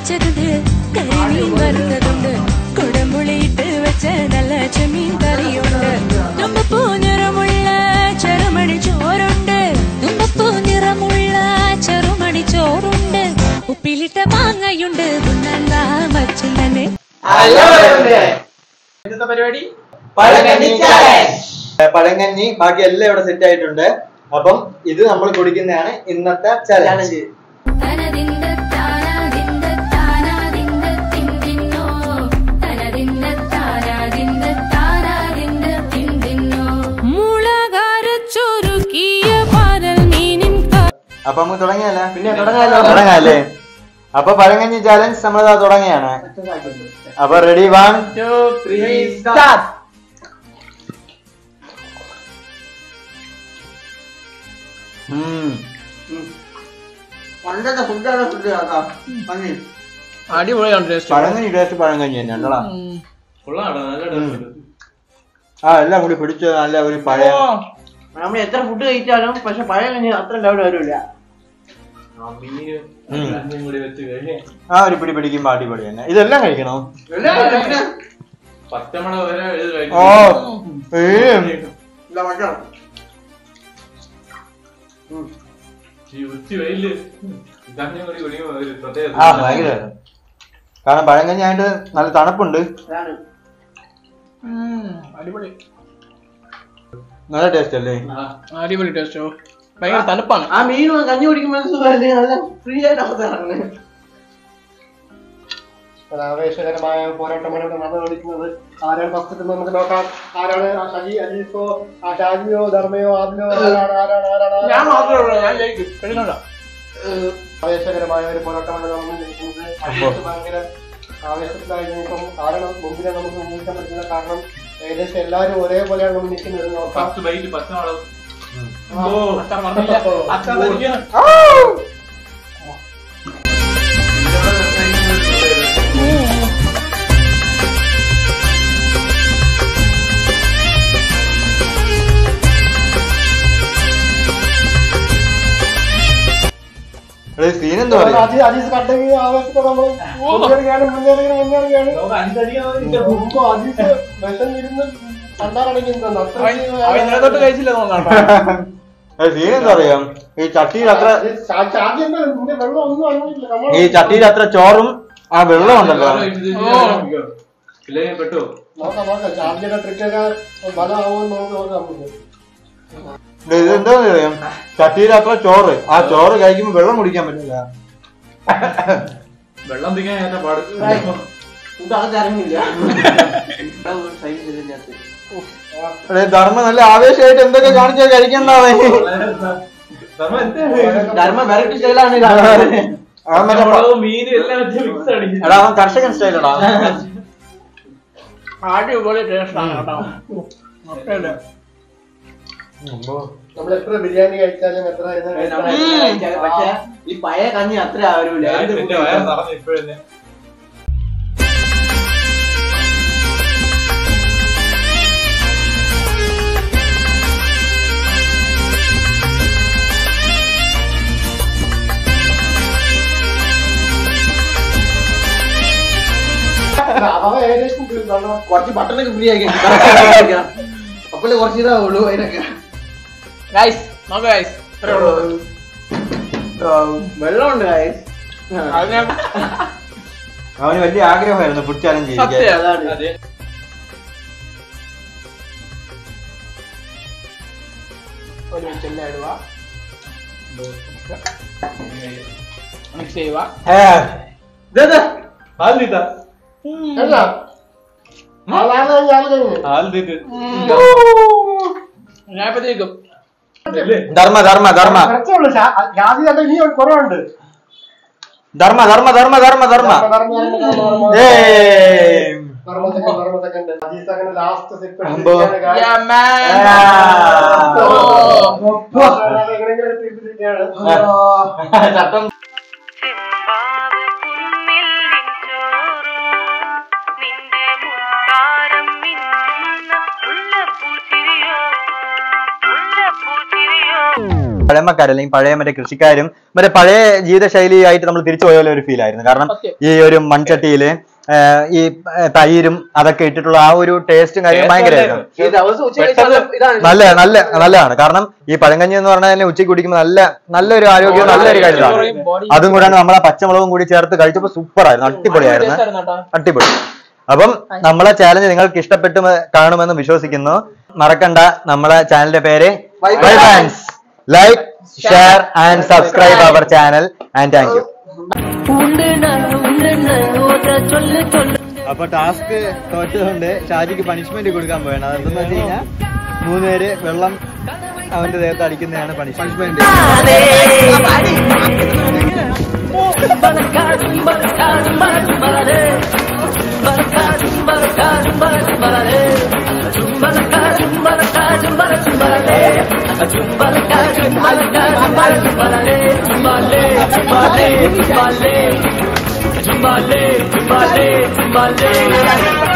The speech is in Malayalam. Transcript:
പൊരിച്ചതുണ്ട് കരിമീൻ വറുത്തതുണ്ട് കുടംപുളിയിട്ട് വെച്ച നല്ല ചെമ്മീൻ കറിയുണ്ട് തുമ്പപ്പൂ നിറമുള്ള ചെറുമണി ചോറുണ്ട് തുമ്പപ്പൂ നിറമുള്ള ചെറുമണി ചോറുണ്ട് ഉപ്പിലിട്ട മാങ്ങയുണ്ട് ഉണ്ണാൻ മച്ചും തന്നെ ഇന്നത്തെ പരിപാടി പഴങ്കഞ്ഞി ചാലഞ്ച് പഴങ്കഞ്ഞി ബാക്കി എല്ലാം ഇവിടെ സെറ്റ് ആയിട്ടുണ്ട് അപ്പം ഇത് നമ്മൾ കുടിക്കുന്നതാണ് ഇന്നത്തെ ചാലഞ്ച് തനതിന്ദ താനാതിന്ദ താനാതിന്ദ തിന്തിന്നോ തനതിന്ദ താനാതിന്ദ താനാതിന്ദ തിന്തിന്നോ മുളകാരച്ചൊരുക്കിയ പാരൽ മീനിൻ അപ്പൊ നമുക്ക് തുടങ്ങിയല്ലേ പിന്നെ തുടങ്ങാലോ. തുടങ്ങാല്ലേ അപ്പൊ പഴങ്കഞ്ഞി ചാലഞ്ച് നമ്മൾ തുടങ്ങിയാണ് അപ്പൊ ready one two three start പണ്ടത്തെ ഫുഡാണ് ഫുഡ് കേട്ടോ പന്നി അടിപൊളിയാണ് ടേസ്റ്റ് പഴങ്കഞ്ഞി ടേസ്റ്റ് പഴങ്കഞ്ഞി തന്നെ ഉണ്ടോടാ കൊള്ളാടാ നല്ല ടേസ്റ്റ് ആ എല്ലാം കൂടി പിടിച്ച് നല്ല ഒരു പഴയ നമ്മൾ എത്ര ഫുഡ് കഴിച്ചാലും പക്ഷെ പഴയ കഞ്ഞി അത്ര ലെവൽ വരില്ല ആ മീന് ഉം. രണ്ടും കൂടി വെച്ച് കഴിഞ്ഞ് ആ ഒരു പിടി പിടിക്കുമ്പോ അടിപൊളി തന്നെ ഇതെല്ലാം കഴിക്കണോ പച്ചമണ വരെ ഇത് ഓ കഴിക്കും ഏ ഇല്ല മറ്റോ ഈ ഉച്ച വെയില് കഞ്ഞി കൂടി കുടിക്കുമ്പോ ഒരു പ്രത്യേക ആ ഭയങ്കര കാരണം പഴങ്കഞ്ഞി ആയിട്ട് നല്ല തണുപ്പുണ്ട് അതാണ് അടിപൊളി നല്ല ടേസ്റ്റ് അല്ലേ ആ, അടിപൊളി ടേസ്റ്റ് ഭയങ്കര തണുപ്പാണ് ആ മീൻ കഞ്ഞി കുടിക്കുമ്പോൾ സുഖമല്ലേ നല്ല ഫ്രീ ആയിട്ട് അകത്ത് ഇറങ്ങുന്നത് ആവേശകരമായ പോരാട്ടമാണ് ഇവിടെ നടന്നുകൊണ്ടിരിക്കുന്നത് ആരാണ് ഫസ്റ്റ് നമുക്ക് നോക്കാം ആരാണ് ആ ഷജി അജീഫോ ആ ഷാജിയോ ധർമ്മയോ ആദിലോ ആരാണ് ആരാണ് ആരാണ് ഞാൻ ആരാണ്? മാത്രമേ ഉള്ളൂ ഞാൻ ജയിക്കും പെണ്ണുണ്ട ഏഹ്, ആവേശകരമായ ഒരു പോരാട്ടമാണ് നടന്നുകൊണ്ടിരിക്കുന്നത് അജീഫ് ഭയങ്കര ആവേശത്തിലായിരിക്കും ആരാണ് മുമ്പിലെ നമുക്ക് ഊഹിക്കാൻ പറ്റുന്ന കാരണം ഏകദേശം എല്ലാവരും ഒരേപോലെയാണ് നമ്മൾ നിൽക്കുന്നത് നോക്കാം ഫസ്റ്റ് ബൈറ്റ് പച്ചമുളക് അച്ഛൻ പറഞ്ഞില്ല അച്ഛൻ തനിക്കാണ്. സീൻ എന്താ പറയാ അജീസ് അജീസ് കണ്ടെങ്കിൽ ആവേശത്തോടെ നമ്മൾ മുന്നേറുകയാണ് മുന്നേറുകയാണ് മുന്നേറുകയാണ് മുമ്പ് അജീസ് വിഷം ഇരുന്ന് കണ്ടാറടങ്ങിയിരുന്നു അവൻ അവൻ ഇന്നലെ തൊട്ട് കഴിച്ചില്ല തോന്നാണ് സീൻ എന്താ പറയാ ഈ ചട്ടിയിൽ അത്ര വെള്ളം ഒന്നും അങ്ങനെയില്ല നമ്മൾ ഈ ചട്ടിയിൽ അത്ര ചോറും ആ വെള്ളം ഉണ്ടല്ലോ ഇല്ലെങ്കിൽ പെട്ടു നോക്കാം നോക്കാം ചാർജിയുടെ ട്രിക്കൊക്കെ ഫലമാവുമെന്ന് നമുക്ക് നോക്കാം നമുക്ക്. ഇത് എന്താന്ന് പറയാം ചട്ടിയിൽ അത്ര ചോറ് ആ ചോറ് കഴിക്കുമ്പോ വെള്ളം കുടിക്കാൻ പറ്റില്ല വെള്ളം തിക്കാൻ ഏറ്റ പാട് ഫുഡ് അകത്ത് ഇറങ്ങില്ല സൈഡ് ഇതിനകത്ത് എടേ, ധർമ്മ നല്ല ആവേശമായിട്ട് എന്തൊക്കെ കാണിച്ചാ കഴിക്കണ്ടാവേ ധർമ്മ എന്താ ധർമ്മ വെറൈറ്റി സ്റ്റൈലാണ് കാണുന്നത് അവൻ മറ്റേ പ- പച്ചമുളകും മീനും എല്ലാം വെച്ച് മിക്സ് അടിക്കും എടാ അവൻ കർഷകൻ സ്റ്റൈലടാ അടിപൊളി ടേസ്റ്റ് ആണ് കേട്ടോ മൊത്തം നമ്മൾ എത്ര ബിരിയാണി കഴിച്ചാലും എത്ര ഇത് കഴിച്ചാലും പക്ഷെ ഈ പഴയ കഞ്ഞി അത്ര ആവരൂല ഞാൻ എന്ത് എന്റെ food വയറ് കഴിച്ചാലും. നിറഞ്ഞു ഇപ്പോഴെന്നെ അവ ഏകദേശം തീർന്നു. കുറച്ച് ബട്ടണൊക്കെ ഫ്രീ ആക്കി അപ്പല്ലേ കുറച്ച് ഇതാവുള്ളൂ അതിനൊക്കെ ഗൈസ് നോക്ക് ഗൈസ് ഇത്രേ ഉള്ളൂ വെള്ളമുണ്ട് guys. അത് ഞാൻ അവന് വലിയ ആഗ്രഹമായിരുന്നു ഫുഡ് ചാലഞ്ച് സത്യം ചെയ്യിക്കാൻ അതാണ് അതെ ഒരു മിനിറ്റ് എല്ലാം ഇടുക മിക്സ് ചെയ്യുക ഏ, ഇതെന്താ? പാൽ തീറ്റ അല്ല ആളാണ് ഞാൻ കഴിഞ്ഞു പാൽ തീറ്റ ഞാൻ ഇപ്പൊ തേക്കും ധർമ്മ ധർമ്മ ധർമ്മ കുറച്ചേ ഉള്ളൂ ജാതി കണ്ട ഇനി ഒരു കുറവുണ്ട് ധർമ്മ ധർമ്മ ധർമ്മ ധർമ്മ ധർമ്മ ഏ അജീസ് അങ്ങനെ ലാസ്റ്റ് സിപ്പ് അമ്പോ. Yeah, man. ചട്ടം ചെമ്പാവ് കുന്നില്ലിൻ ചോറോ നിന്റെ മുത്താരം മിന്നുന്ന മുല്ലപ്പൂച്ചിരിയോ മുല്ലപ്പൂച്ചിരിയോ പഴമക്കാർ അല്ലെങ്കിൽ പഴയ മറ്റേ കൃഷിക്കാരും മറ്റേ പഴയ ജീവിതശൈലിയായിട്ട് നമ്മൾ തിരിച്ചു പോയ പോലെ ഒരു ഫീൽ ആയിരുന്നു കാരണം ഈ ഒരു മൺചട്ടിയില് ആ, ഈ ആ, തൈരും അതൊക്കെ ഇട്ടിട്ടുള്ള ആ ഒരു ടേസ്റ്റും കാര്യങ്ങളും ഭയങ്കരമായിരുന്നു ഈ ദിവസം ഉച്ച കഴിച്ചാൽ ഇതാണ് നല്ല നല്ല നല്ലതാണ് കാരണം ഈ പഴങ്കഞ്ഞി എന്ന് പറഞ്ഞാൽ തന്നെ ഉച്ചയ്ക്ക് കുടിക്കുമ്പോൾ നല്ല നല്ലൊരു ആരോഗ്യം നല്ലൊരു കാര്യമാണ് അതും കൂടാണ് നമ്മൾ ആ പച്ചമുളകും കൂടി ചേർത്ത് കഴിച്ചപ്പോൾ സൂപ്പർ ആയിരുന്നു അടിപൊളിയായിരുന്നു അടിപൊളി അപ്പം നമ്മളെ ചാലഞ്ച് നിങ്ങൾക്ക് ഇഷ്ടപ്പെട്ടു മ- കാണുമെന്ന് വിശ്വസിക്കുന്നു മറക്കണ്ട നമ്മളെ ചാനലിന്റെ പേര് fans like share and subscribe our channel and thank you അപ്പൊ ടാസ്ക് തോറ്റതുകൊണ്ട് ഷാജിക്ക് പണിഷ്മെന്റ് കൊടുക്കാൻ പോയാണ് അതെന്തെന്ന് വെച്ച് കഴിഞ്ഞാൽ മൂന്നുപേര് വെള്ളം അവന്റെ ദേഹത്ത് അടിക്കുന്നതാണ് punishment Jumbale, Jumbale, Jumbale, Jumbale.